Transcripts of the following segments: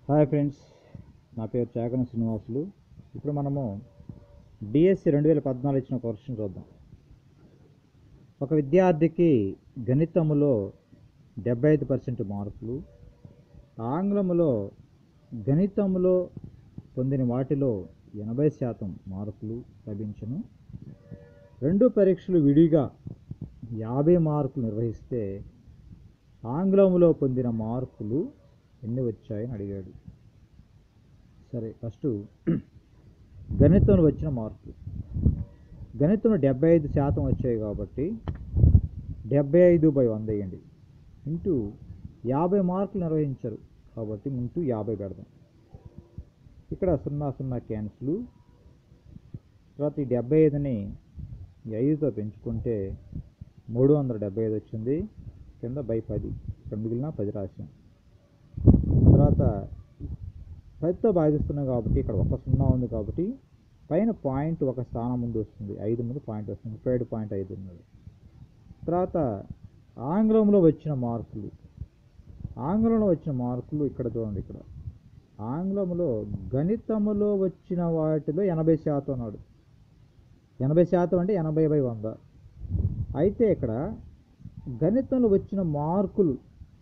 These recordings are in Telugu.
హాయ్ ఫ్రెండ్స్ నా పేరు చాకన శ్రీనివాసులు ఇప్పుడు మనము డిఎస్సి రెండు వేల పద్నాలుగు ఇచ్చిన క్వశ్చన్ చూద్దాం ఒక విద్యార్థికి గణితములో డెబ్బై ఐదు పర్సెంట్ మార్కులు ఆంగ్లములో గణితములో పొందిన వాటిలో ఎనభై శాతం మార్కులు లభించను రెండు పరీక్షలు విడిగా యాభై మార్కులు నిర్వహిస్తే ఆంగ్లంలో పొందిన మార్కులు ఎన్ని వచ్చాయని అడిగాడు సరే ఫస్ట్ గణితంలో వచ్చిన మార్కులు గణితంలో డెబ్బై ఐదు శాతం వచ్చాయి కాబట్టి డెబ్బై ఐదు బై వంద వేయండి ఇంటూ యాభై మార్కులు నిర్వహించరు కాబట్టి ఇంటూ యాభై పెడదాం ఇక్కడ సున్నా సున్నా క్యాన్సిల్ తర్వాత ఈ డెబ్బై ఐదుని ఈ ఐదుతో పెంచుకుంటే మూడు వందల డెబ్బై ఐదు వచ్చింది కింద బై పది ఇక్కడ మిగిలిన పది రాసాం తర్వాత పదితో భాగిస్తున్నాం కాబట్టి ఇక్కడ ఒక సున్నా ఉంది కాబట్టి పైన పాయింట్ ఒక స్థానం ముందు వస్తుంది ఐదు ముందు పాయింట్ వస్తుంది ముప్పై ఏడు పాయింట్ ఐదు ఉన్నది తర్వాత ఆంగ్లంలో వచ్చిన మార్కులు ఆంగ్లంలో వచ్చిన మార్కులు ఇక్కడ చూడండి ఇక్కడ ఆంగ్లంలో గణితములో వచ్చిన వాటిలో ఎనభై శాతం అన్నాడు ఎనభై శాతం అంటే ఎనభై బై వంద అయితే ఇక్కడ గణితంలో వచ్చిన మార్కులు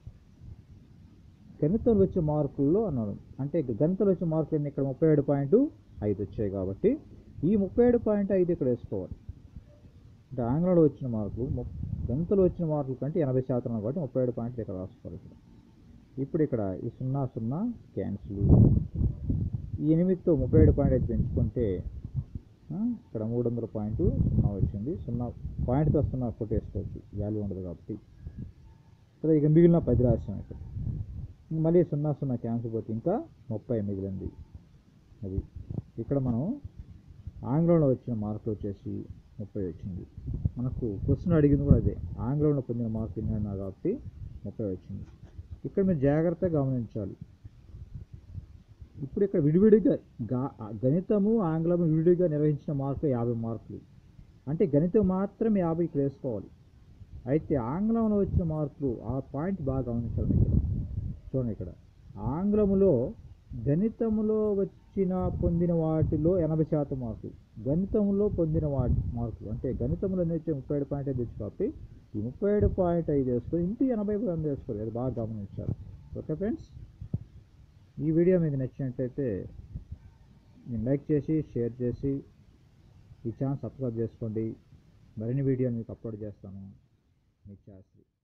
గణితంలో వచ్చిన మార్కుల్లో అన్నాడు అంటే గణితంలో వచ్చిన మార్కులు ఎన్ని ఇక్కడ ముప్పై ఏడు పాయింట్ ఐదు వచ్చాయి కాబట్టి ఈ ముప్పై ఏడు పాయింట్ ఐదు ఇక్కడ వేసుకోవాలి అంటే ఆంగ్లంలో వచ్చిన మార్కులు ము- గణితంలో వచ్చిన మార్కుల కంటే ఎనభై శాతం అన్నారు కాబట్టి ముప్పై ఏడు పాయింట్లు ఇక్కడ రాసుకోవాలి ఇక్కడ ఇప్పుడు ఇక్కడ ఈ సున్నా సున్నా క్యాన్సిల్ ఈ ఎనిమిదితో ముప్పై ఏడు పాయింట్ ఐదు పెంచుకుంటే ఆ, ఇక్కడ మూడు వందల పాయింట్ సున్నా వచ్చింది సున్నా పాయింట్తో సున్నా కొట్టేసుకోవచ్చు వాల్యూ ఉండదు కాబట్టి ఇక్కడ ఇక మిగిలిన పది రాశాం ఇక్కడ ఇంక మళ్ళీ సున్నా సున్నా క్యాన్సిల్ పోతే ఇంకా ముప్పై మిగిలింది అది ఇక్కడ మనం ఆంగ్లంలో వచ్చిన మార్కులు వచ్చేసి ముప్పై వచ్చింది మనకు క్వశ్చన్ అడిగింది కూడా అదే ఆంగ్లంలో పొందిన మార్కులు ఎన్ని అన్నా కాబట్టి ముప్పై వచ్చింది ఇక్కడ మీరు జాగ్రత్తగా గమనించాలి ఇప్పుడు ఇక్కడ విడివిడిగా గా గణితము ఆంగ్లము విడివిడిగా నిర్వహించిన మార్కులు యాభై మార్కులు అంటే గణితం మాత్రం యాభై ఇక్కడ వేసుకోవాలి అయితే ఆంగ్లంలో వచ్చిన మార్కులు ఆ పాయింట్ బాగా గమనించాలి మీరు ఇక్కడ చూడండి ఇక్కడ ఆంగ్లములో గణితములో వచ్చిన పొందిన వాటిలో ఎనభై శాతం మార్కులు గణితంలో పొందిన వాటి మార్కులు అంటే గణితంలో నేర్చే ముప్పై ఏడు పాయింట్ ఐదు వచ్చు కాబట్టి ఈ ముప్పై ఏడు పాయింట్ ఐదు వేసుకొని ఇంటూ ఎనభై వంద వేసుకోవాలి అది బాగా గమనించాలి ఓకే ఫ్రెండ్స్ ఈ వీడియో మీకు నచ్చినట్లయితే నేను లైక్ చేసి షేర్ చేసి ఈ ఛానల్ సబ్స్క్రైబ్ చేసుకోండి మరిన్ని వీడియోలు మీకు అప్లోడ్ చేస్తాను మీ శాస్త్రి